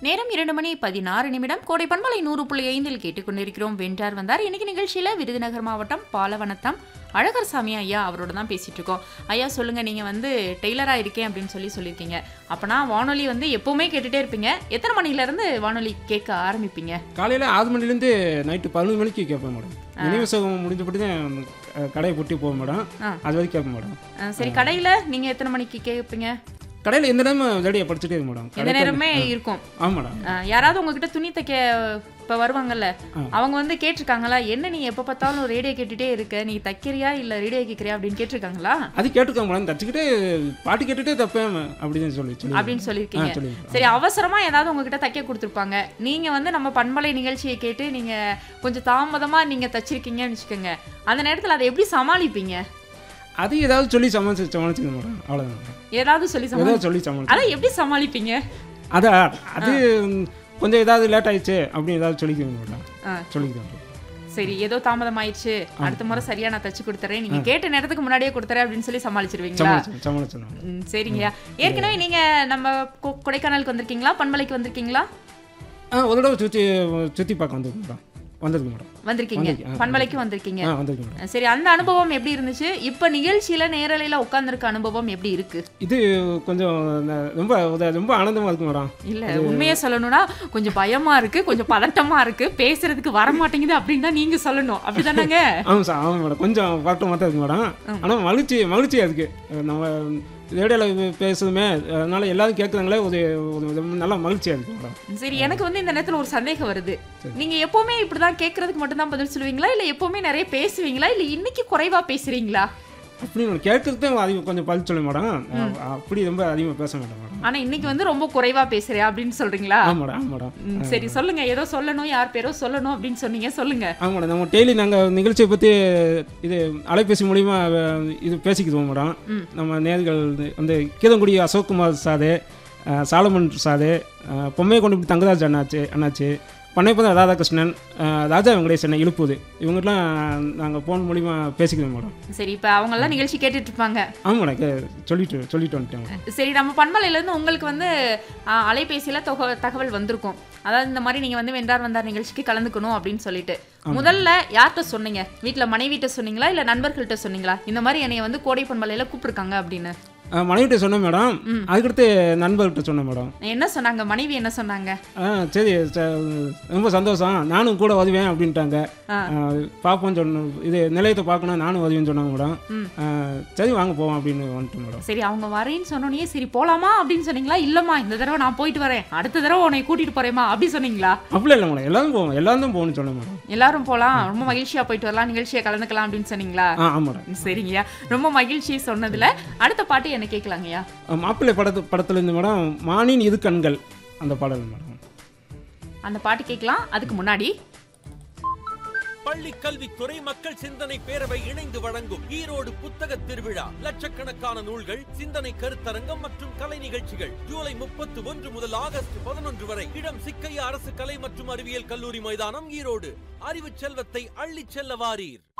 நேரம் இரண்டு மணி பதினாறு நிமிடம் கோடை பண்பலை நூறு புள்ளி ஐந்தில் கேட்டுக்கொண்டிருக்கிறோம் வென்றார் வந்தார் இன்னைக்கு நிகழ்ச்சியில விருதுநகர் மாவட்டம் பாலவனத்தம் அழகர் சாமி ஐயா அவரோட தான் பேசிட்டு இருக்கோம் ஐயா சொல்லுங்க நீங்க வந்து டெய்லரா இருக்கேன் அப்படின்னு சொல்லி சொல்லியிருக்கீங்க அப்பனா வானொலி வந்து எப்பவுமே கேட்டுட்டே இருப்பீங்க எத்தனை மணில இருந்து வானொலி கேட்க ஆரம்பிப்பீங்க காலையில் ஆறு மணிலேருந்து நைட்டு பதினொன்று மணிக்கு கேட்பேன் மேடம் நினைவு சகம் முடிஞ்சபடி தான் அஹ், கடையை பூட்டி போவேன் மேடம் ஆ. அது வரைக்கும் கேட்பேன் மேடம் அஹ் சரி கடையில நீங்க எத்தனை மணிக்கு கேட்பீங்க கடையில் எந்த நேரமும் ரெடியாக படிச்சுட்டே இருக்கு மேடம் எந்த நேரமே இருக்கும் ஆமாம் மேடம் அஹ் யாராவது உங்ககிட்ட துணி தைக்க இப்ப வருவாங்கல்ல ஆ. அவங்க வந்து கேட்டிருக்காங்களா என்ன நீ எப்ப பார்த்தாலும் ரேடியோ கேட்டுட்டே இருக்க நீ தைக்கிறியா இல்ல ரேடியோ கேட்கறியா அப்படின்னு கேட்டிருக்காங்களா அது கேட்டுக்கோங்க மேடம் தச்சுக்கிட்டே பாட்டு கேட்டுகிட்டே தப்பேன் அப்படின்னு சொல்லி சொல்லி அப்படின்னு சொல்லியிருக்கீங்க ஆ, சொல்லியிருக்கேன். சரி அவசரமா ஏதாவது உங்ககிட்ட தைக்க கொடுத்துருப்பாங்க நீங்க வந்து நம்ம பண்பலை நிகழ்ச்சியை கேட்டு நீங்க கொஞ்சம் தாமதமா நீங்க தச்சிருக்கீங்கன்னு வச்சுக்கோங்க அந்த நேரத்துல அதை எப்படி சமாளிப்பீங்க அது ஏதாவது சொல்லி சமாளிச்சு சமாளிச்சுக்கணும் மேடம் அவ்வளோதான் மேடம் ஏதாவது சொல்லி சமாளி ஏதாவது சொல்லி சமாளிச்சு அதை எப்படி சமாளிப்பீங்க அதான் அது கொஞ்சம் ஏதாவது லேட் ஆயிடுச்சு அப்படின்னு ஏதாவது சொல்லிக்கணும் மேடம் ஆ. சொல்லிக்கிறேன் மேடம். சரி ஏதோ தாமதமாயிடுச்சு அடுத்த முறை சரியா நான் தச்சு கொடுத்துறேன் நீங்க கேட்ட நேரத்துக்கு முன்னாடியே கொடுத்துறேன் அப்படின்னு சொல்லி சமாளிச்சிருவீங்களா சமாளிச்சு சமாளிச்சு மேடம் ம், சரிங்கய்யா ஏற்கனவே நீங்க நம்ம கொ- கொடைக்கானலுக்கு வந்திருக்கீங்களா பண்பலைக்கு வந்திருக்கீங்களா ஆ ஒரு தடவை சுற்றி சுற்றி பார்க்க வந்திருக்கு மேடம் வந்திருக்கு மேடம் வந்திருக்கீங்க வந்திருக்கேன். ஆ, பண்பலைக்கு வந்திருக்கீங்க ஆ வந்திருக்கு மேடம் சரி அந்த அனுபவம் எப்படி இருந்துச்சு இப்ப நிகழ்ச்சியில நேரலையில உட்கார்ந்திருக்க அனுபவம் எப்படி இருக்கு இது கொஞ்சம் ந- ரொம்ப ஒரு ரொம்ப ஆனந்தமாக இருக்கு மேடம் இல்ல உண்மையா சொல்லணும்னா கொஞ்சம் பயமா இருக்கு கொஞ்சம் பதட்டமா இருக்கு பேசுறதுக்கு வர மாட்டேங்குது அப்படின்னு தான் நீங்க சொல்லணும் அப்படிதானங்க ஆமாம் சார் ஆமாம் மேடம் கொஞ்சம் பதட்டமாக தான் இருக்கு மேடம் ஆனால் மகிழ்ச்சி மகிழ்ச்சியாக இருக்குது நம்ம ரேடியோவில் பேசுதுமே அதனால எல்லாரும் கேட்குறாங்களே ஒரு ஒரு ரொம்ப நல்ல மகிழ்ச்சியாக இருக்குது மேடம் சரி எனக்கு வந்து இந்த நேரத்துல ஒரு சந்தேகம் வருது நீங்க எப்பவுமே இப்படிதான் கேட்கறதுக்கு மட்டும் தான் பதில் சொல்லுவீங்களா இல்ல எப்பவுமே நிறைய பேசுவீங்களா இல்ல இன்னைக்கு குறைவா பேசுறீங்களா அப்படி நான் கேட்கறது தான் அதிகம் கொஞ்சம் பதில் சொல்ல மேடம் அப்படி ரொம்ப அதிகமாக பேச மாட்டேன் மேடம் ஆனா இன்னைக்கு வந்து ரொம்ப குறைவா பேசுறேன் அப்படின்னு சொல்றீங்களா ஆமாம் மேடம் ஆமாம் மேடம் ம், சரி சொல்லுங்க ஏதோ சொல்லணும் யார் பேரோ சொல்லணும் அப்படின்னு சொன்னீங்க சொல்லுங்க ஆமாம் மேடம் நம்ம டெய்லி நாங்கள் நிகழ்ச்சியை பற்றி இது அலைபேசி மூலிமா அஹ், இது பேசிக்குவோம் மேடம் ம். நம்ம நேர்கள் வந்து கீதங்குடி அசோக்குமார் சாது அஹ், சாலமன் சாது அஹ், பொம்மையை கொண்டு தங்கராஜ் அண்ணாச்சு அண்ணாச்சு பண்ணைப்பதம் ராதாகிருஷ்ணன் அஹ், ராஜா வெங்கடேசன் இழுப்புது இவங்கெல்லாம் நாங்கள் ஃபோன் மூலிமா பேசிக்கிறோம் மேடம் சரி இப்ப அவங்க எல்லாம் நிகழ்ச்சி கேட்டுட்டு இருப்பாங்க ஆமாம் மேடம் கே- சொல்லிட்டு சொல்லிட்டு வந்துட்டேன் மேடம் சரி நம்ம பண்பலையில இருந்து உங்களுக்கு வந்து ஆ, அலைபேசியில தொக- தகவல் வந்திருக்கும் அதாவது இந்த மாதிரி நீங்க வந்து வென்றார் வந்தார் நிகழ்ச்சிக்கு கலந்துக்கணும் அப்படின்னு சொல்லிட்டு முதல்ல யார்கிட்ட சொன்னீங்க வீட்ல மனைவிட்ட சொன்னீங்களா இல்ல நண்பர்கள்ட்ட சொன்னீங்களா இந்த மாதிரி என்னைய வந்து கோடை பண்பலையில கூப்பிட்டுருக்காங்க அப்படின்னு அஹ், மனைவிட்ட சொன்னேன் மேடம் அதுக்கடுத்து நண்பர்கிட்ட சொன்னேன் மேடம் என்ன சொன்னாங்க மனைவி என்ன சொன்னாங்க ஆ சரி ச- ரொம்ப சந்தோஷம் நானும் கூட வருவேன் அப்படின்ட்டாங்க ஆ. ஆ, பார்ப்போம் சொன்ன இது நிலையத்தை பார்க்கணும் நானும் வருவேன்னு சொன்னாங்க மேடம் ம். ஆ, சரி வாங்க போவோம் அப்படின்னு வந்துட்டோம் மேடம் சரி அவங்க வரேன்னு சொன்னோன்னே சரி போலாமா அப்படின்னு சொன்னீங்களா இல்லம்மா இந்த தடவை நான் போயிட்டு வரேன் அடுத்த தடவை உன்னை கூட்டிட்டு போறேம்மா அப்படி சொன்னீங்களா அப்படிலாம் இல்லை மேடம் எல்லாரும் போவோம் எல்லாரும் தான் போகணும்னு சொன்னேன் மேடம் எல்லாரும் போலாம் ரொம்ப மகிழ்ச்சியா போயிட்டு வரலாம் நிகழ்ச்சியை கலந்துக்கலாம் அப்படின்னு சொன்னீங்களா ஆ ஆமாம் மேடம் சரிங்கய்யா ரொம்ப மகிழ்ச்சி சொன்னதுல அடுத்த பாட்டு என்ன கேட்கலாங்கய்யா ஆ, மாப்பிள்ளை படத்து படத்துல இருந்து மேடம் மானின் இரு கண்கள் அந்த பாடல் மேடம் அந்த பாட்டு கேட்கலாம் அதுக்கு முன்னாடி பள்ளி கல்வித்துறை மக்கள் சிந்தனை பேரவை இணைந்து வழங்கும் ஈரோடு புத்தக திருவிழா லட்சக்கணக்கான நூல்கள் சிந்தனை கருத்தரங்கம் மற்றும் கலை நிகழ்ச்சிகள் ஜூலை முப்பத்தி ஒன்று முதல் ஆகஸ்ட் பதினொன்று வரை இடம் சிக்கையா அரசு கலை மற்றும் அறிவியல் கல்லூரி மைதானம் ஈரோடு அறிவு செல்வத்தை அள்ளிச் செல்ல வாரீர்